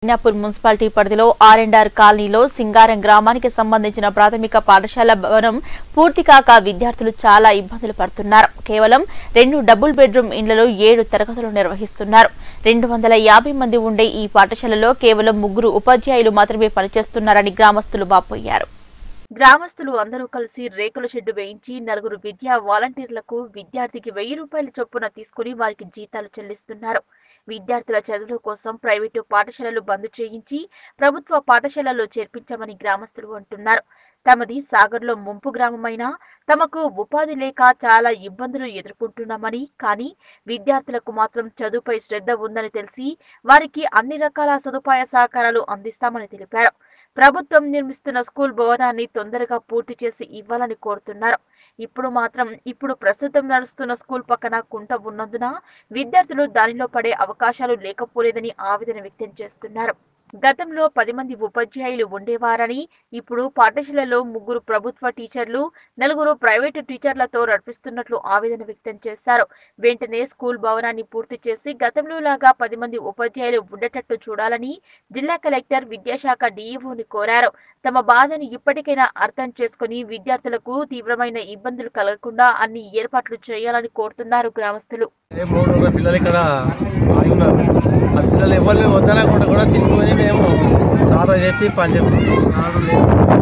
Miyapur municipality పరిధిలో R and R కాలనీలో సింగారం గ్రామానికి సంబంధించిన ప్రాథమిక పాఠశాల భవనం పూర్తి కాక విద్యార్థులు చాలా ఇబ్బందులు పడుతున్నారు కేవలం రెండు డబుల్ బెడ్రూమ్ ఇండ్లలో ఏడు తరగతులు నిర్వహిస్తున్నారు రెండు వందల యాభై మంది ఉండే ఈ పాఠశాలలో కేవలం ముగ్గురు ఉపాధ్యాయులు మాత్రమే పనిచేస్తున్నారని గ్రామస్తులు వాపోయారు గ్రామస్తులు అందరూ కలిసి రేకుల షెడ్డు వేయించి నలుగురు విద్యా వాలంటీర్లకు విద్యార్థికి వెయ్యి రూపాయల చొప్పున తీసుకుని వారికి జీతాలు చెల్లిస్తున్నారు విద్యార్థుల చదువుల కోసం ప్రైవేటు పాఠశాలలు బంద్ చేయించి ప్రభుత్వ పాఠశాలల్లో చేర్పించామని గ్రామస్తులు అంటున్నారు తమది సాగర్లో ముంపు గ్రామమైనా తమకు ఉపాధి లేక చాలా ఇబ్బందులు ఎదుర్కొంటున్నామని కానీ విద్యార్థులకు మాత్రం చదువుపై శ్రద్ధ ఉందని తెలిసి వారికి అన్ని రకాల సదుపాయ సహకారాలు అందిస్తామని తెలిపారు ప్రభుత్వం నిర్మిస్తున్న స్కూల్ భవనాన్ని తొందరగా పూర్తి చేసి ఇవ్వాలని కోరుతున్నారు ఇప్పుడు మాత్రం ఇప్పుడు ప్రస్తుతం నడుస్తున్న స్కూల్ పక్కన కుంట ఉన్నందున విద్యార్థులు దానిలో పడే అవకాశాలు లేకపోలేదని ఆవేదన వ్యక్తం చేస్తున్నారు గతంలో పది మంది ఉపాధ్యాయులు ఉండేవారని ఇప్పుడు పాఠశాలలో ముగ్గురు ప్రభుత్వ టీచర్లు నలుగురు ప్రైవేటు టీచర్లతో నడిపిస్తున్నట్లు ఆవేదన వ్యక్తం చేశారు వెంటనే స్కూల్ భవనాన్ని పూర్తి చేసి గతంలో లాగా పది మంది ఉపాధ్యాయులు ఉండేటట్టు చూడాలని జిల్లా కలెక్టర్ విద్యాశాఖ డీఈఓని కోరారు తమ బాధను ఇప్పటికైనా అర్థం చేసుకుని విద్యార్థులకు తీవ్రమైన ఇబ్బందులు కలగకుండా అన్ని ఏర్పాట్లు చేయాలని కోరుతున్నారు గ్రామస్తులు ఏ మూడు వందల పిల్లలు ఇక్కడ ఆగి ఉన్నారు ఆ పిల్లలు ఎవరిని వద్దనకుండా కూడా తీసుకొని మేము చాలా చెప్పి పని చెప్పిస్తాం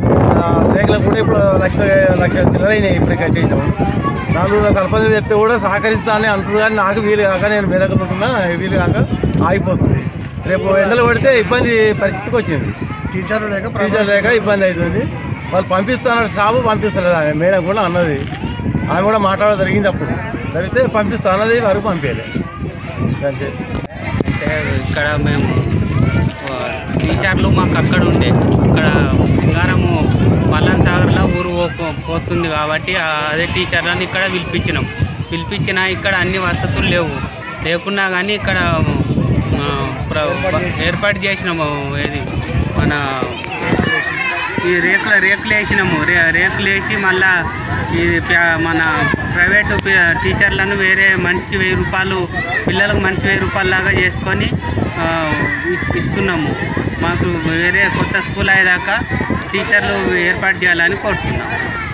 రేకులకు కూడా ఇప్పుడు లక్ష లక్ష చిల్లర అయినాయి ఇప్పుడు కట్టేయటం నాలుగు సర్పంచులు చెప్తే కూడా సహకరిస్తానని అంటారు కానీ నాకు వీలు కాక నేను మీ దగ్గర ఉంటున్నా వీలు కాక ఆగిపోతుంది రేపు ఎండలు పడితే ఇబ్బంది పరిస్థితికి వచ్చింది టీచర్లు లేక టీచర్ లేక ఇబ్బంది అవుతుంది వాళ్ళు పంపిస్తున్నారు స్టాఫ్ పంపిస్తలేదు ఆమె మేడం కూడా అన్నది ఆమె కూడా మాట్లాడడం జరిగింది అప్పుడు జరిగితే పంపిస్తా అన్నది వరకు పంపించాలి అంతే అంటే ఇక్కడ మేము ఆ, టీచర్లు మాకు అక్కడ ఉండే ఇక్కడ సింగారము మల్లన్ సాగర్లో ఊరు పో- పోతుంది కాబట్టి ఆ అదే టీచర్లను ఇక్కడ పిలిపించినాం పిలిపించిన ఇక్కడ అన్ని వసతులు లేవు లేకున్నా కానీ ఇక్కడ ఆ, ప్ర- ఏర్పాటు చేసినాము ఏది మన ఈ రేకుల రేకులు వేసినాము రే రేకులు వేసి మళ్ళా ఇది ప్యా- మన ప్రైవేటు పి- టీచర్లను వేరే మనిషికి వెయ్యి రూపాయలు పిల్లలకు మనిషి వెయ్యి రూపాయలు లాగా చేసుకొని ఆ, ఇ- ఇస్తున్నాము మాకు వేరే కొత్త స్కూల్ అయ్యేదాకా టీచర్లు ఏర్పాటు చేయాలని కోరుతున్నాం